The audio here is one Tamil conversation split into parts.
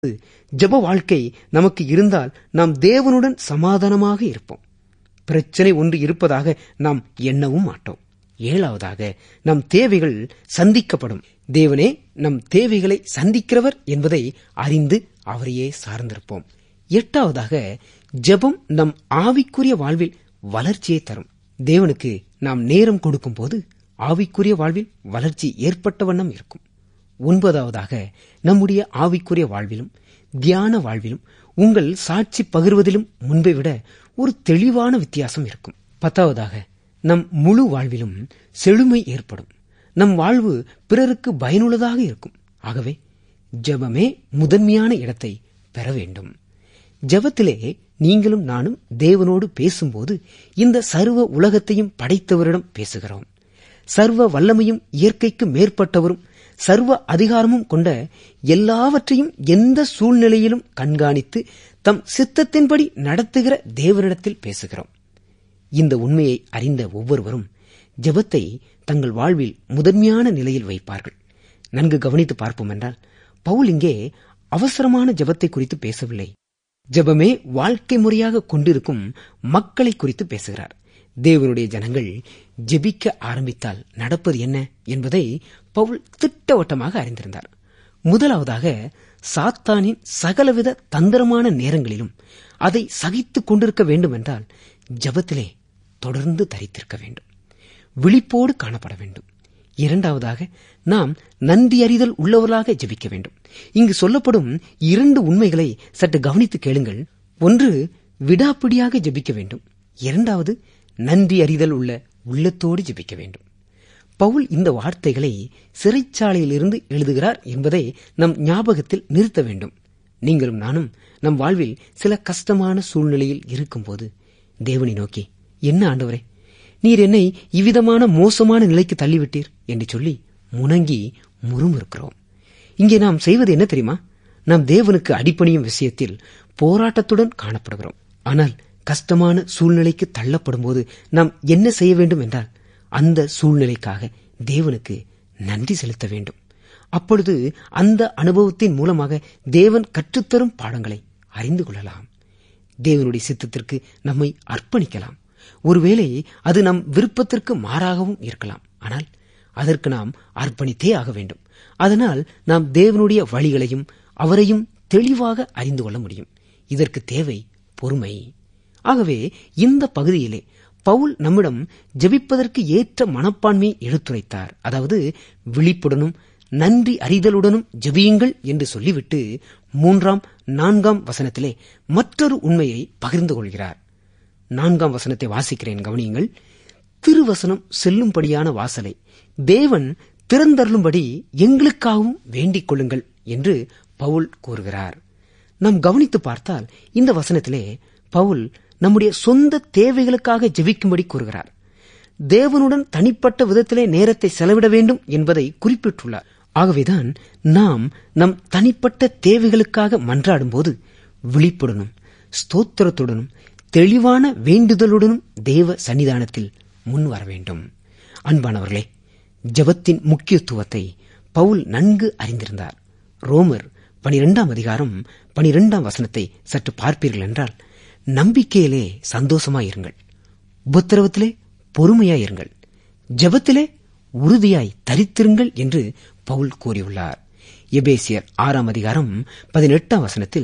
ஜெப வாழ்க்கை நமக்கு இருந்தால் நாம் தேவனுடன் சமாதானமாக இருப்போம் பிரச்சனை ஒன்று இருப்பதாக நாம் எண்ணவும் மாட்டோம் ஏழாவதாக நம் தேவைகள் சந்திக்கப்படும் தேவனே நம் தேவைகளை சந்திக்கிறவர் என்பதை அறிந்து அவரையே சார்ந்திருப்போம் எட்டாவதாக ஜெபம் நம் ஆவிக்குரிய வாழ்வில் வளர்ச்சியை தரும் தேவனுக்கு நாம் நேரம் கொடுக்கும் போது ஆவிக்குரிய வாழ்வில் வளர்ச்சி ஏற்பட்ட வண்ணம் இருக்கும் ஒன்பதாவதாக நம்முடைய ஆவிக்குரிய வாழ்விலும் தியான வாழ்விலும் உங்கள் சாட்சி பகிர்வதிலும் முன்பை விட ஒரு தெளிவான வித்தியாசம் இருக்கும் பத்தாவதாக நம் முழு வாழ்விலும் செழுமை ஏற்படும் நம் வாழ்வு பிறருக்கு பயனுள்ளதாக இருக்கும் ஆகவே ஜெபமே முதன்மையான இடத்தை பெற வேண்டும் ஜெபத்திலே நீங்களும் நானும் தேவனோடு பேசும்போது இந்த சர்வ உலகத்தையும் படைத்தவரிடம் பேசுகிறோம் சர்வ வல்லமையும் இயற்கைக்கு மேற்பட்டவரும் சர்வ அதிகாரமும் கொண்ட எல்லாவற்றையும் எந்த சூழ்நிலையிலும் கண்காணித்து தம் சித்தத்தின்படி நடத்துகிற தேவனிடத்தில் பேசுகிறோம் இந்த உண்மையை அறிந்த ஒவ்வொருவரும் ஜெபத்தை தங்கள் வாழ்வில் முதன்மையான நிலையில் வைப்பார்கள் நன்கு கவனித்து பார்ப்போம் என்றால் பவுல் இங்கே அவசரமான ஜெபத்தை குறித்து பேசவில்லை ஜெபமே வாழ்க்கை முறையாக கொண்டிருக்கும் மக்களை குறித்து பேசுகிறார் தேவனுடைய ஜனங்கள் ஜெபிக்க ஆரம்பித்தால் நடப்பது என்ன என்பதை பவுல் திட்டவட்டமாக அறிந்திருந்தார் முதலாவதாக சாத்தானின் சகலவித தந்திரமான நேரங்களிலும் அதை சகித்துக் கொண்டிருக்க வேண்டும் என்றால் ஜபத்திலே தொடர்ந்து தரித்திருக்க வேண்டும் விழிப்போடு காணப்பட வேண்டும் இரண்டாவதாக நாம் நன்றி அறிதல் உள்ளவர்களாக ஜெபிக்க வேண்டும் இங்கு சொல்லப்படும் இரண்டு உண்மைகளை சற்று கவனித்து கேளுங்கள் ஒன்று விடாப்பிடியாக ஜெபிக்க வேண்டும் இரண்டாவது நன்றி அறிதல் உள்ள உள்ளத்தோடு ஜெபிக்க வேண்டும் பவுல் இந்த வார்த்தைகளை சிறைச்சாலையிலிருந்து எழுதுகிறார் என்பதை நம் ஞாபகத்தில் நிறுத்த வேண்டும் நீங்களும் நானும் நம் வாழ்வில் சில கஷ்டமான சூழ்நிலையில் இருக்கும்போது தேவனை நோக்கி என்ன ஆண்டவரே நீர் என்னை இவ்விதமான மோசமான நிலைக்கு தள்ளிவிட்டீர் என்று சொல்லி முணங்கி முறுமுறுக்கிறோம் இங்கே நாம் செய்வது என்ன தெரியுமா நாம் தேவனுக்கு அடிப்பணியும் விஷயத்தில் போராட்டத்துடன் காணப்படுகிறோம் ஆனால் கஷ்டமான சூழ்நிலைக்கு தள்ளப்படும் போது நாம் என்ன செய்ய வேண்டும் என்றால் அந்த சூழ்நிலைக்காக தேவனுக்கு நன்றி செலுத்த வேண்டும் அப்பொழுது அந்த அனுபவத்தின் மூலமாக தேவன் கற்றுத்தரும் பாடங்களை அறிந்து கொள்ளலாம் தேவனுடைய சித்தத்திற்கு நம்மை அர்ப்பணிக்கலாம் ஒருவேளை அது நம் விருப்பத்திற்கு மாறாகவும் இருக்கலாம் ஆனால் அதற்கு நாம் அர்ப்பணித்தே ஆக வேண்டும் அதனால் நாம் தேவனுடைய வழிகளையும் அவரையும் தெளிவாக அறிந்து கொள்ள முடியும் இதற்கு தேவை பொறுமை ஆகவே இந்த பகுதியிலே பவுல் நம்மிடம் ஜெபிப்பதற்கு ஏற்ற மனப்பான்மையை எடுத்துரைத்தார் அதாவது விழிப்புடனும் நன்றி அறிதலுடனும் ஜெபியுங்கள் என்று சொல்லிவிட்டு மூன்றாம் நான்காம் வசனத்திலே மற்றொரு உண்மையை பகிர்ந்து கொள்கிறார் நான்காம் வசனத்தை வாசிக்கிறேன் கவனியுங்கள் திருவசனம் செல்லும்படியான வாசலை தேவன் திறந்தருளும்படி எங்களுக்காகவும் வேண்டிக் கொள்ளுங்கள் என்று பவுல் கூறுகிறார் நாம் கவனித்து பார்த்தால் இந்த வசனத்திலே பவுல் நம்முடைய சொந்த தேவைகளுக்காக ஜெபிக்கும்படி கூறுகிறார் தேவனுடன் தனிப்பட்ட விதத்திலே நேரத்தை செலவிட வேண்டும் என்பதை குறிப்பிட்டுள்ளார் ஆகவேதான் நாம் நம் தனிப்பட்ட தேவைகளுக்காக மன்றாடும்போது விழிப்புடனும் ஸ்தோத்திரத்துடனும் தெளிவான வேண்டுதலுடனும் தேவ சன்னிதானத்தில் முன் வர வேண்டும் அன்பானவர்களே ஜபத்தின் முக்கியத்துவத்தை பவுல் நன்கு அறிந்திருந்தார் ரோமர் பனிரெண்டாம் அதிகாரம் பனிரெண்டாம் வசனத்தை சற்று பார்ப்பீர்கள் என்றால் நம்பிக்கையிலே சந்தோஷமாயிருங்கள் உபத்திரவத்திலே பொறுமையாயிருங்கள் ஜபத்திலே உறுதியாய் தரித்திருங்கள் என்று பவுல் கூறியுள்ளார் எபேசியர் ஆறாம் அதிகாரம் பதினெட்டாம் வசனத்தில்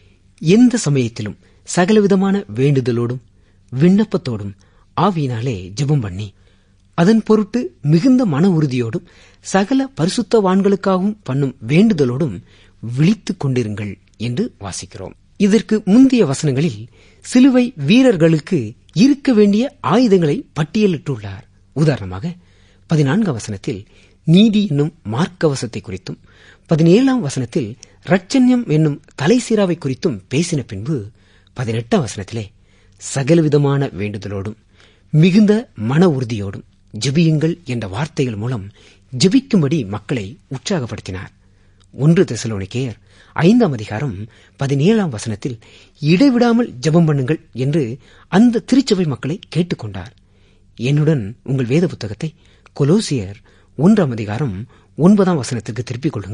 எந்த சமயத்திலும் சகலவிதமான வேண்டுதலோடும் விண்ணப்பத்தோடும் ஆவியினாலே ஜெபம் பண்ணி அதன் பொருட்டு மிகுந்த மன உறுதியோடும் சகல பரிசுத்தவான்களுக்காகவும் பண்ணும் வேண்டுதலோடும் விழித்துக் கொண்டிருங்கள் என்று வாசிக்கிறோம் இதற்கு முந்தைய வசனங்களில் சிலுவை வீரர்களுக்கு இருக்க வேண்டிய ஆயுதங்களை பட்டியலிட்டுள்ளார் உதாரணமாக பதினான்காம் வசனத்தில் நீதி என்னும் மார்க்கவசத்தை குறித்தும் பதினேழாம் வசனத்தில் ரட்சண்யம் என்னும் தலைசீராவை குறித்தும் பேசின பின்பு பதினெட்டாம் வசனத்திலே சகலவிதமான வேண்டுதலோடும் மிகுந்த மன உறுதியோடும் ஜெபியுங்கள் என்ற வார்த்தைகள் மூலம் ஜெபிக்கும்படி மக்களை உற்சாகப்படுத்தினார் ஒன்று தெசலோனிக்கேயர் ஐந்தாம் அதிகாரம் பதினேழாம் வசனத்தில் இடைவிடாமல் ஜெபம் பண்ணுங்கள் என்று அந்த திருச்சபை மக்களை கேட்டுக்கொண்டார் என்னுடன் உங்கள் வேத புத்தகத்தை கொலோசியர் ஒன்றாம் அதிகாரம் ஒன்பதாம் வசனத்திற்கு திருப்பிக் கொள்ளுங்கள்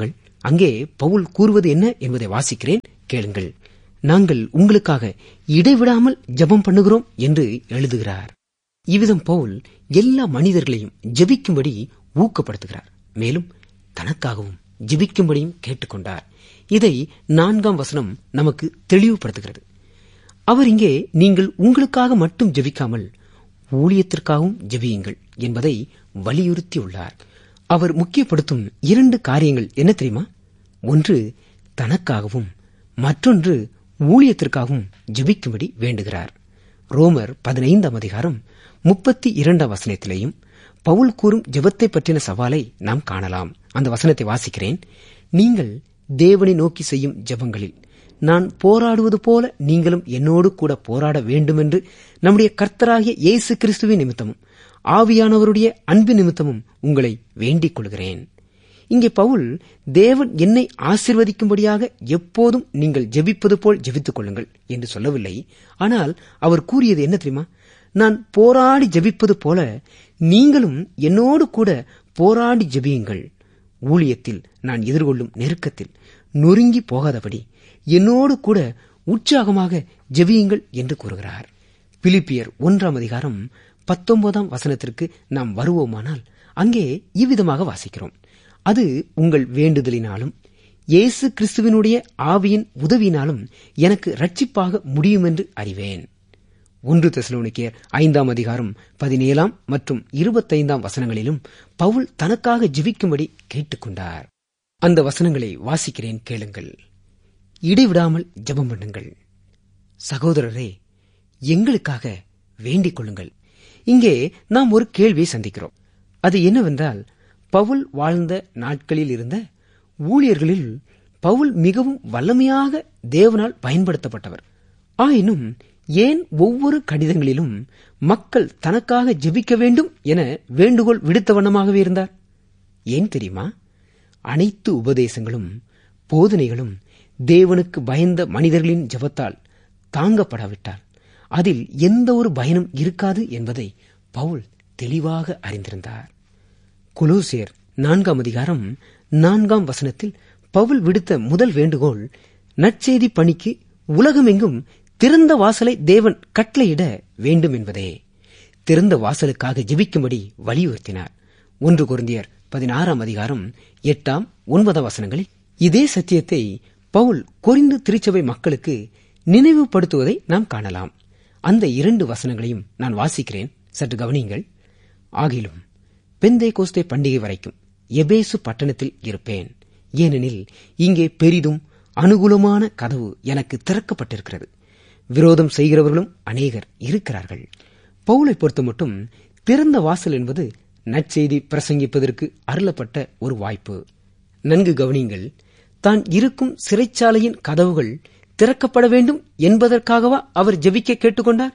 அங்கே பவுல் கூறுவது என்ன என்பதை வாசிக்கிறேன் கேளுங்கள் நாங்கள் உங்களுக்காக இடைவிடாமல் ஜெபம் பண்ணுகிறோம் என்று எழுதுகிறார் இவ்விதம் பவுல் எல்லா மனிதர்களையும் ஜெபிக்கும்படி ஊக்கப்படுத்துகிறார் மேலும் தனக்காகவும் ஜெபிக்கும்படியும் கேட்டுக்கொண்டார் இதை நான்காம் வசனம் நமக்கு தெளிவுபடுத்துகிறது அவர் இங்கே நீங்கள் உங்களுக்காக மட்டும் ஜெபிக்காமல் ஊழியத்திற்காகவும் ஜெபியுங்கள் என்பதை வலியுறுத்தியுள்ளார் அவர் முக்கியப்படுத்தும் இரண்டு காரியங்கள் என்ன தெரியுமா ஒன்று தனக்காகவும் மற்றொன்று ஊழியத்திற்காகவும் ஜெபிக்கும்படி வேண்டுகிறார் ரோமர் பதினைந்தாம் அதிகாரம் முப்பத்தி இரண்டாம் வசனத்திலேயும் பவுல் கூறும் ஜெபத்தை பற்றின சவாலை நாம் காணலாம் அந்த வசனத்தை வாசிக்கிறேன் நீங்கள் தேவனை நோக்கி செய்யும் ஜெபங்களில் நான் போராடுவது போல நீங்களும் என்னோடு கூட போராட வேண்டுமென்று நம்முடைய கர்த்தராகிய இயேசு கிறிஸ்துவின் நிமித்தமும் ஆவியானவருடைய அன்பு நிமித்தமும் உங்களை வேண்டிக் கொள்கிறேன் இங்கே பவுல் தேவன் என்னை ஆசிர்வதிக்கும்படியாக எப்போதும் நீங்கள் ஜெபிப்பது போல் ஜெபித்துக் கொள்ளுங்கள் என்று சொல்லவில்லை ஆனால் அவர் கூறியது என்ன தெரியுமா நான் போராடி ஜெபிப்பது போல நீங்களும் என்னோடு கூட போராடி ஜெபியுங்கள் ஊழியத்தில் நான் எதிர்கொள்ளும் நெருக்கத்தில் நொறுங்கி போகாதபடி என்னோடு கூட உற்சாகமாக ஜெபியுங்கள் என்று கூறுகிறார் பிலிப்பியர் ஒன்றாம் அதிகாரம் பத்தொன்பதாம் வசனத்திற்கு நாம் வருவோமானால் அங்கே இவ்விதமாக வாசிக்கிறோம் அது உங்கள் வேண்டுதலினாலும் இயேசு கிறிஸ்துவினுடைய ஆவியின் உதவியினாலும் எனக்கு ரட்சிப்பாக முடியும் என்று அறிவேன் ஒன்று தெசலோனிக்கேர் ஐந்தாம் அதிகாரம் பதினேழாம் மற்றும் இருபத்தைந்தாம் வசனங்களிலும் பவுல் தனக்காக ஜெபிக்கும்படி கேட்டுக்கொண்டார் அந்த வசனங்களை வாசிக்கிறேன் கேளுங்கள் இடைவிடாமல் ஜெபம் பண்ணுங்கள் சகோதரரே எங்களுக்காக வேண்டிக் கொள்ளுங்கள் இங்கே நாம் ஒரு கேள்வியை சந்திக்கிறோம் அது என்னவென்றால் பவுல் வாழ்ந்த நாட்களில் இருந்த ஊழியர்களில் பவுல் மிகவும் வல்லமையாக தேவனால் பயன்படுத்தப்பட்டவர் ஆயினும் ஏன் ஒவ்வொரு கடிதங்களிலும் மக்கள் தனக்காக ஜெபிக்க வேண்டும் என வேண்டுகோள் விடுத்த வண்ணமாகவே இருந்தார் ஏன் தெரியுமா அனைத்து உபதேசங்களும் போதனைகளும் தேவனுக்கு பயந்த மனிதர்களின் ஜெபத்தால் தாங்கப்படாவிட்டால் அதில் எந்த ஒரு பயனும் இருக்காது என்பதை பவுல் தெளிவாக அறிந்திருந்தார் குலோசியர் நான்காம் அதிகாரம் நான்காம் வசனத்தில் பவுல் விடுத்த முதல் வேண்டுகோள் நற்செய்தி பணிக்கு உலகமெங்கும் திறந்த வாசலை தேவன் கட்டளையிட வேண்டும் என்பதே திறந்த வாசலுக்காக ஜெபிக்கும்படி வலியுறுத்தினார் ஒன்று குருந்தியர் பதினாறாம் அதிகாரம் எட்டாம் ஒன்பதாம் வசனங்களில் இதே சத்தியத்தை பவுல் கொரிந்து திருச்சபை மக்களுக்கு நினைவுபடுத்துவதை நாம் காணலாம் அந்த இரண்டு வசனங்களையும் நான் வாசிக்கிறேன் சற்று கவனியுங்கள் ஆகிலும் பெந்தே கோஸ்தே பண்டிகை வரைக்கும் எபேசு பட்டணத்தில் இருப்பேன் ஏனெனில் இங்கே பெரிதும் அனுகூலமான கதவு எனக்கு திறக்கப்பட்டிருக்கிறது விரோதம் செய்கிறவர்களும் அநேகர் இருக்கிறார்கள் பவுலை பொறுத்த மட்டும் திறந்த வாசல் என்பது நற்செய்தி பிரசங்கிப்பதற்கு அருளப்பட்ட ஒரு வாய்ப்பு நன்கு கவனியுங்கள் தான் இருக்கும் சிறைச்சாலையின் கதவுகள் திறக்கப்பட வேண்டும் என்பதற்காகவா அவர் ஜெபிக்க கேட்டுக்கொண்டார்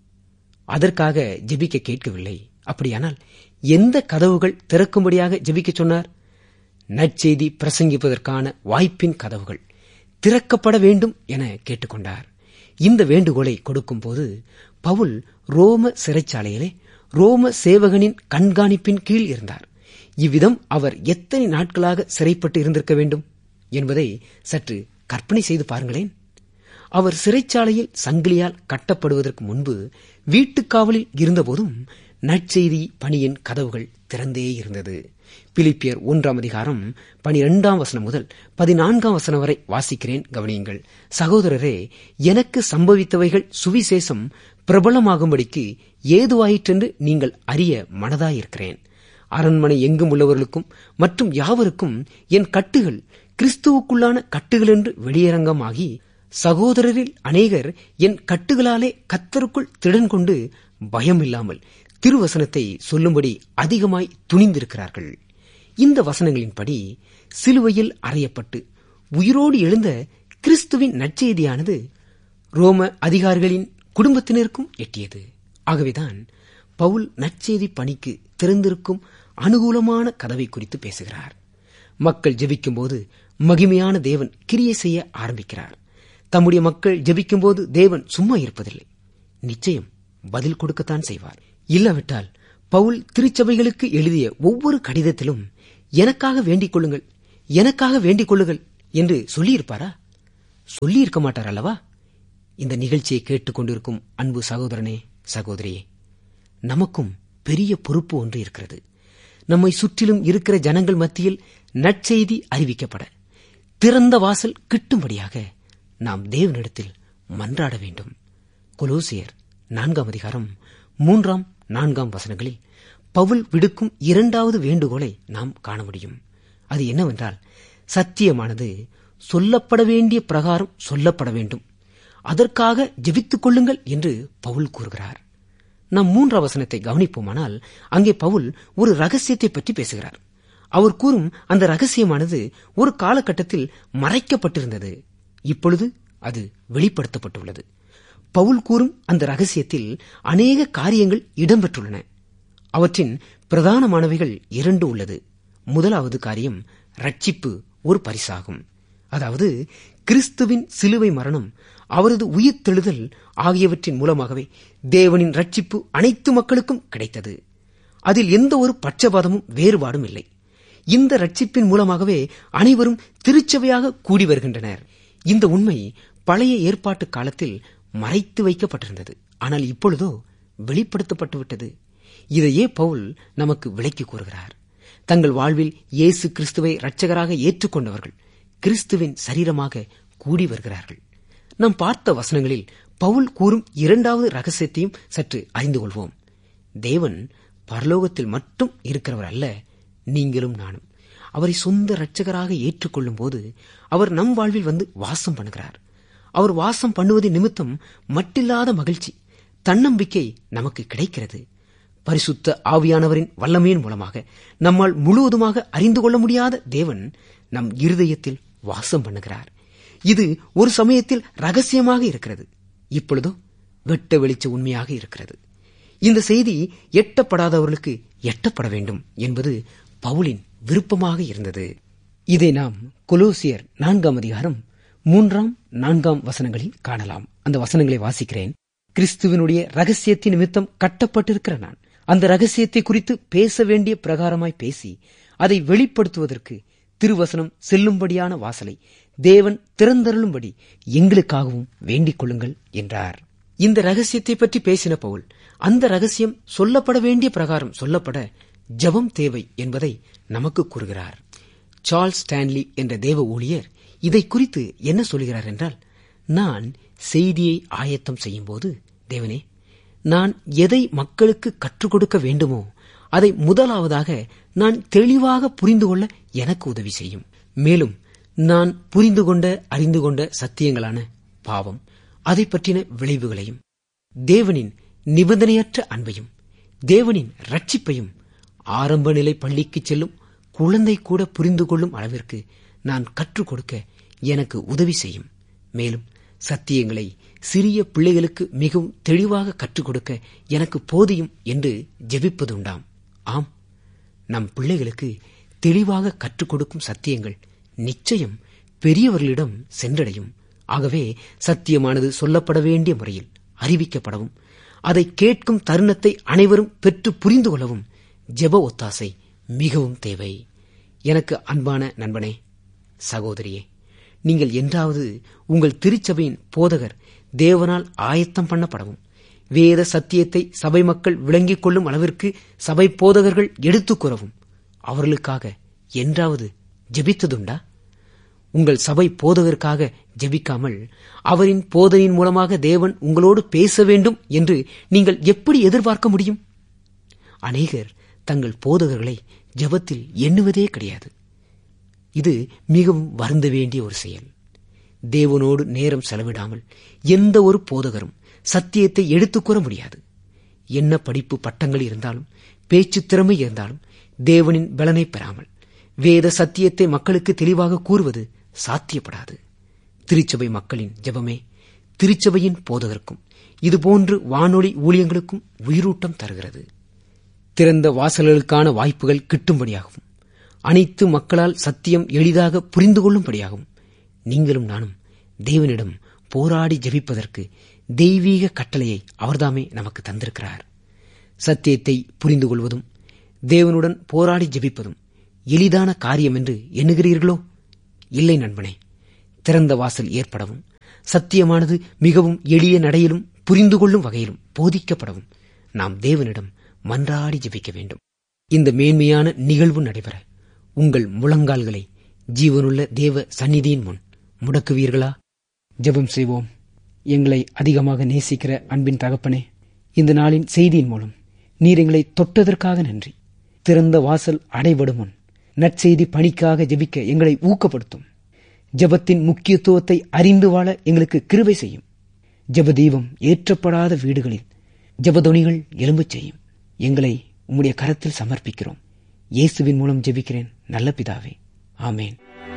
அதற்காக ஜெபிக்க கேட்கவில்லை அப்படியானால் எந்த கதவுகள் திறக்கும்படியாக ஜெபிக்க சொன்னார் நற்செய்தி பிரசங்கிப்பதற்கான வாய்ப்பின் கதவுகள் திறக்கப்பட வேண்டும் என கேட்டுக்கொண்டார் இந்த வேண்டுகோளை கொடுக்கும்போது பவுல் ரோம சிறைச்சாலையிலே ரோம சேவகனின் கண்காணிப்பின் கீழ் இருந்தார் இவ்விதம் அவர் எத்தனை நாட்களாக சிறைப்பட்டு இருந்திருக்க வேண்டும் என்பதை சற்று கற்பனை செய்து பாருங்களேன் அவர் சிறைச்சாலையில் சங்கிலியால் கட்டப்படுவதற்கு முன்பு வீட்டுக்காவலில் இருந்தபோதும் நற்செய்தி பணியின் கதவுகள் திறந்தே இருந்தது பிலிப்பியர் ஒன்றாம் அதிகாரம் பனிரெண்டாம் வசனம் முதல் பதினான்காம் வசனம் வரை வாசிக்கிறேன் கவனியுங்கள் சகோதரரே எனக்கு சம்பவித்தவைகள் சுவிசேஷம் பிரபலமாகும்படிக்கு ஏதுவாயிற்றென்று நீங்கள் அறிய மனதாயிருக்கிறேன் அரண்மனை எங்கும் உள்ளவர்களுக்கும் மற்றும் யாவருக்கும் என் கட்டுகள் கிறிஸ்துவுக்குள்ளான கட்டுகள் என்று வெளியரங்கமாகி சகோதரரில் அநேகர் என் கட்டுகளாலே கத்தருக்குள் திடன் கொண்டு பயமில்லாமல் திருவசனத்தை சொல்லும்படி அதிகமாய் துணிந்திருக்கிறார்கள் இந்த வசனங்களின்படி சிலுவையில் அறையப்பட்டு உயிரோடு எழுந்த கிறிஸ்துவின் நற்செய்தியானது ரோம அதிகாரிகளின் குடும்பத்தினருக்கும் எட்டியது ஆகவேதான் பவுல் நற்செய்தி பணிக்கு திறந்திருக்கும் அனுகூலமான கதவை குறித்து பேசுகிறார் மக்கள் ஜெபிக்கும்போது மகிமையான தேவன் கிரியை செய்ய ஆரம்பிக்கிறார் தம்முடைய மக்கள் ஜெபிக்கும்போது தேவன் சும்மா இருப்பதில்லை நிச்சயம் பதில் கொடுக்கத்தான் செய்வார் இல்லாவிட்டால் பவுல் திருச்சபைகளுக்கு எழுதிய ஒவ்வொரு கடிதத்திலும் எனக்காக வேண்டிக் கொள்ளுங்கள் எனக்காக வேண்டிக் கொள்ளுங்கள் என்று சொல்லியிருப்பாரா சொல்லியிருக்க மாட்டார் அல்லவா இந்த நிகழ்ச்சியை கேட்டுக்கொண்டிருக்கும் அன்பு சகோதரனே சகோதரியே நமக்கும் பெரிய பொறுப்பு ஒன்று இருக்கிறது நம்மை சுற்றிலும் இருக்கிற ஜனங்கள் மத்தியில் நற்செய்தி அறிவிக்கப்பட திறந்த வாசல் கிட்டும்படியாக நாம் தேவனிடத்தில் மன்றாட வேண்டும் கொலோசியர் நான்காம் அதிகாரம் மூன்றாம் நான்காம் வசனங்களில் பவுல் விடுக்கும் இரண்டாவது வேண்டுகோளை நாம் காண முடியும் அது என்னவென்றால் சத்தியமானது சொல்லப்பட வேண்டிய பிரகாரம் சொல்லப்பட வேண்டும் அதற்காக ஜெபித்துக் கொள்ளுங்கள் என்று பவுல் கூறுகிறார் நாம் மூன்றாம் வசனத்தை கவனிப்போமானால் அங்கே பவுல் ஒரு ரகசியத்தை பற்றி பேசுகிறார் அவர் கூறும் அந்த ரகசியமானது ஒரு காலகட்டத்தில் மறைக்கப்பட்டிருந்தது இப்பொழுது அது வெளிப்படுத்தப்பட்டுள்ளது பவுல் கூறும் அந்த ரகசியத்தில் அநேக காரியங்கள் இடம்பெற்றுள்ளன அவற்றின் பிரதானமானவைகள் இரண்டு உள்ளது முதலாவது காரியம் ரட்சிப்பு ஒரு பரிசாகும் அதாவது கிறிஸ்துவின் சிலுவை மரணம் அவரது உயிர்த்தெழுதல் ஆகியவற்றின் மூலமாகவே தேவனின் ரட்சிப்பு அனைத்து மக்களுக்கும் கிடைத்தது அதில் எந்த ஒரு பட்சபாதமும் வேறுபாடும் இல்லை இந்த ரட்சிப்பின் மூலமாகவே அனைவரும் திருச்சபையாக கூடி வருகின்றனர் இந்த உண்மை பழைய ஏற்பாட்டு காலத்தில் மறைத்து வைக்கப்பட்டிருந்தது ஆனால் இப்பொழுதோ வெளிப்படுத்தப்பட்டுவிட்டது இதையே பவுல் நமக்கு விளக்கி கூறுகிறார் தங்கள் வாழ்வில் இயேசு கிறிஸ்துவை இரட்சகராக ஏற்றுக்கொண்டவர்கள் கிறிஸ்துவின் சரீரமாக கூடி வருகிறார்கள் நாம் பார்த்த வசனங்களில் பவுல் கூறும் இரண்டாவது ரகசியத்தையும் சற்று அறிந்து கொள்வோம் தேவன் பரலோகத்தில் மட்டும் இருக்கிறவர் அல்ல நீங்களும் நானும் அவரை சொந்த இரட்சகராக ஏற்றுக்கொள்ளும் போது அவர் நம் வாழ்வில் வந்து வாசம் பண்ணுகிறார் அவர் வாசம் பண்ணுவது நிமித்தம் மட்டில்லாத மகிழ்ச்சி தன்னம்பிக்கை நமக்கு கிடைக்கிறது பரிசுத்த ஆவியானவரின் வல்லமையின் மூலமாக நம்மால் முழுவதுமாக அறிந்து கொள்ள முடியாத தேவன் நம் இருதயத்தில் வாசம் பண்ணுகிறார் இது ஒரு சமயத்தில் ரகசியமாக இருக்கிறது இப்பொழுதோ வெட்ட வெளிச்ச உண்மையாக இருக்கிறது இந்த செய்தி எட்டப்படாதவர்களுக்கு எட்டப்பட வேண்டும் என்பது பவுலின் விருப்பமாக இருந்தது இதை நாம் கொலோசியர் நான்காம் அதிகாரம் மூன்றாம் நான்காம் வசனங்களில் காணலாம் அந்த வசனங்களை வாசிக்கிறேன் கிறிஸ்துவனுடைய ரகசியத்தின் நிமித்தம் கட்டப்பட்டிருக்கிற நான் அந்த ரகசியத்தை குறித்து பேச வேண்டிய பிரகாரமாய் பேசி அதை வெளிப்படுத்துவதற்கு திருவசனம் செல்லும்படியான வாசலை தேவன் திறந்தருளும்படி எங்களுக்காகவும் வேண்டிக் கொள்ளுங்கள் என்றார் இந்த ரகசியத்தை பற்றி பேசின பவுல் அந்த ரகசியம் சொல்லப்பட வேண்டிய பிரகாரம் சொல்லப்பட ஜபம் தேவை என்பதை நமக்கு கூறுகிறார் சார்ல்ஸ் ஸ்டான்லி என்ற தேவ ஊழியர் இதை குறித்து என்ன சொல்கிறார் என்றால் நான் செய்தியை ஆயத்தம் செய்யும்போது தேவனே நான் எதை மக்களுக்கு கற்றுக் கொடுக்க வேண்டுமோ அதை முதலாவதாக நான் தெளிவாக புரிந்து கொள்ள எனக்கு உதவி செய்யும் மேலும் நான் புரிந்து கொண்ட அறிந்து கொண்ட சத்தியங்களான பாவம் அதை பற்றின விளைவுகளையும் தேவனின் நிபந்தனையற்ற அன்பையும் தேவனின் ரட்சிப்பையும் ஆரம்ப நிலை பள்ளிக்கு செல்லும் குழந்தை கூட புரிந்து கொள்ளும் அளவிற்கு நான் கற்றுக் கொடுக்க எனக்கு உதவி செய்யும் மேலும் சத்தியங்களை சிறிய பிள்ளைகளுக்கு மிகவும் தெளிவாக கற்றுக் கொடுக்க எனக்கு போதியும் என்று ஜெபிப்பதுண்டாம் ஆம் நம் பிள்ளைகளுக்கு தெளிவாக கற்றுக் கொடுக்கும் சத்தியங்கள் நிச்சயம் பெரியவர்களிடம் சென்றடையும் ஆகவே சத்தியமானது சொல்லப்பட வேண்டிய முறையில் அறிவிக்கப்படவும் அதை கேட்கும் தருணத்தை அனைவரும் பெற்று புரிந்து கொள்ளவும் ஜெப ஒத்தாசை மிகவும் தேவை எனக்கு அன்பான நண்பனே சகோதரியே நீங்கள் என்றாவது உங்கள் திருச்சபையின் போதகர் தேவனால் ஆயத்தம் பண்ணப்படவும் வேத சத்தியத்தை சபை மக்கள் விளங்கிக் கொள்ளும் அளவிற்கு சபை போதகர்கள் எடுத்துக் கூறவும் அவர்களுக்காக என்றாவது ஜெபித்ததுண்டா உங்கள் சபை போதகருக்காக ஜெபிக்காமல் அவரின் போதனையின் மூலமாக தேவன் உங்களோடு பேச வேண்டும் என்று நீங்கள் எப்படி எதிர்பார்க்க முடியும் அநேகர் தங்கள் போதகர்களை ஜெபத்தில் எண்ணுவதே கிடையாது இது மிகவும் வருந்த வேண்டிய ஒரு செயல் தேவனோடு நேரம் செலவிடாமல் எந்த ஒரு போதகரும் சத்தியத்தை எடுத்துக் கூற முடியாது என்ன படிப்பு பட்டங்கள் இருந்தாலும் பேச்சு திறமை இருந்தாலும் தேவனின் பலனை பெறாமல் வேத சத்தியத்தை மக்களுக்கு தெளிவாக கூறுவது சாத்தியப்படாது திருச்சபை மக்களின் ஜெபமே திருச்சபையின் போதகருக்கும் இதுபோன்று வானொலி ஊழியங்களுக்கும் உயிரூட்டம் தருகிறது திறந்த வாசல்களுக்கான வாய்ப்புகள் கிட்டும்படியாகவும் அனைத்து மக்களால் சத்தியம் எளிதாக புரிந்து கொள்ளும்படியாகவும் நீங்களும் நானும் தேவனிடம் போராடி ஜெபிப்பதற்கு தெய்வீக கட்டளையை அவர்தாமே நமக்கு தந்திருக்கிறார் சத்தியத்தை புரிந்து கொள்வதும் தேவனுடன் போராடி ஜெபிப்பதும் எளிதான காரியம் என்று எண்ணுகிறீர்களோ இல்லை நண்பனே திறந்த வாசல் ஏற்படவும் சத்தியமானது மிகவும் எளிய நடையிலும் புரிந்து கொள்ளும் வகையிலும் போதிக்கப்படவும் நாம் தேவனிடம் மன்றாடி ஜெபிக்க வேண்டும் இந்த மேன்மையான நிகழ்வு நடைபெற உங்கள் முழங்கால்களை ஜீவனுள்ள தேவ சந்நிதியின் முன் முடக்குவீர்களா ஜெபம் செய்வோம் எங்களை அதிகமாக நேசிக்கிற அன்பின் தகப்பனே இந்த நாளின் செய்தியின் மூலம் நீர் எங்களை தொட்டதற்காக நன்றி திறந்த வாசல் அடைபடும் முன் நற்செய்தி பணிக்காக ஜெபிக்க எங்களை ஊக்கப்படுத்தும் ஜெபத்தின் முக்கியத்துவத்தை அறிந்து வாழ எங்களுக்கு கிருபை செய்யும் ஜெப தீபம் ஏற்றப்படாத வீடுகளில் ஜெபதொனிகள் எலும்புச் செய்யும் எங்களை உம்முடைய கரத்தில் சமர்ப்பிக்கிறோம் இயேசுவின் மூலம் ஜெபிக்கிறேன் நல்ல பிதாவே ஆமேன்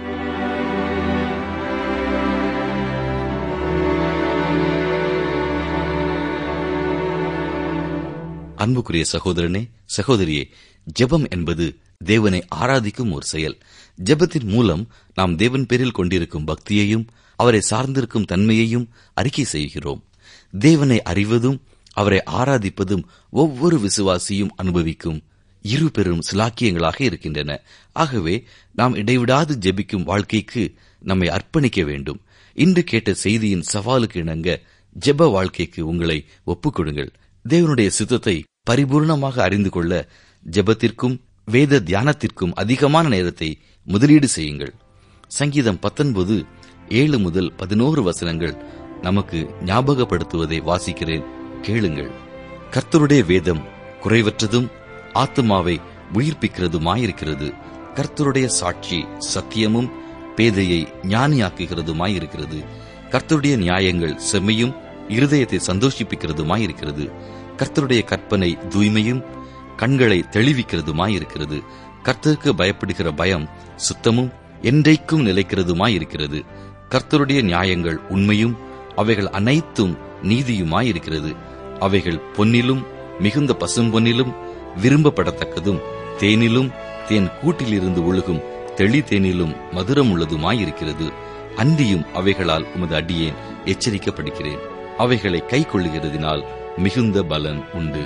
அன்புக்குரிய சகோதரனே சகோதரியே ஜெபம் என்பது தேவனை ஆராதிக்கும் ஒரு செயல் ஜெபத்தின் மூலம் நாம் தேவன் பேரில் கொண்டிருக்கும் பக்தியையும் அவரை சார்ந்திருக்கும் தன்மையையும் அறிக்கை செய்கிறோம் தேவனை அறிவதும் அவரை ஆராதிப்பதும் ஒவ்வொரு விசுவாசியும் அனுபவிக்கும் இரு பெரும் சிலாக்கியங்களாக இருக்கின்றன ஆகவே நாம் இடைவிடாது ஜெபிக்கும் வாழ்க்கைக்கு நம்மை அர்ப்பணிக்க வேண்டும் இன்று கேட்ட செய்தியின் சவாலுக்கு இணங்க ஜெப வாழ்க்கைக்கு உங்களை ஒப்புக் கொடுங்கள் தேவனுடைய சித்தத்தை பரிபூர்ணமாக அறிந்து கொள்ள ஜெபத்திற்கும் வேத தியானத்திற்கும் அதிகமான நேரத்தை முதலீடு செய்யுங்கள் சங்கீதம் பத்தொன்பது ஏழு முதல் பதினோரு வசனங்கள் நமக்கு ஞாபகப்படுத்துவதை வாசிக்கிறேன் கேளுங்கள் கர்த்தருடைய வேதம் குறைவற்றதும் ஆத்மாவை உயிர்ப்பிக்கிறதுமாயிருக்கிறது கர்த்தருடைய சாட்சி சத்தியமும் பேதையை ஞானியாக்குகிறதுமாயிருக்கிறது கர்த்தருடைய நியாயங்கள் செம்மையும் இருதயத்தை சந்தோஷிப்பிக்கிறதுமாயிருக்கிறது கர்த்தருடைய கற்பனை தூய்மையும் கண்களை தெளிவிக்கிறதுமாயிருக்கிறது கர்த்தருக்கு பயப்படுகிற பயம் சுத்தமும் என்றைக்கும் நிலைக்கிறதுமாயிருக்கிறது கர்த்தருடைய நியாயங்கள் உண்மையும் அவைகள் அனைத்தும் நீதியுமாயிருக்கிறது அவைகள் பொன்னிலும் மிகுந்த பசும்பொன்னிலும் விரும்பப்படத்தக்கதும் தேனிலும் தேன் கூட்டிலிருந்து ஒழுகும் தெளி தேனிலும் மதுரம் உள்ளதுமாயிருக்கிறது அன்றியும் அவைகளால் உமது அடியேன் எச்சரிக்கப்படுகிறேன் அவைகளை கை கொள்ளுகிறதினால் மிகுந்த பலன் உண்டு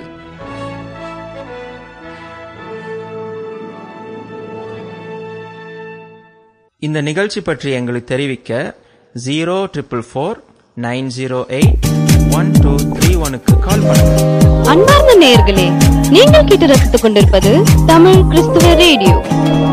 இந்த நிகழ்ச்சி பற்றி எங்களுக்கு தெரிவிக்க zero triple four nine zero eight one two three ஒனுக்கு கால் பண்ணுங்க அன்பார்ந்த நேயர்களே நீங்கள் கேட்டு ரசித்துக் கொண்டிருப்பது தமிழ் கிறிஸ்துவ ரேடியோ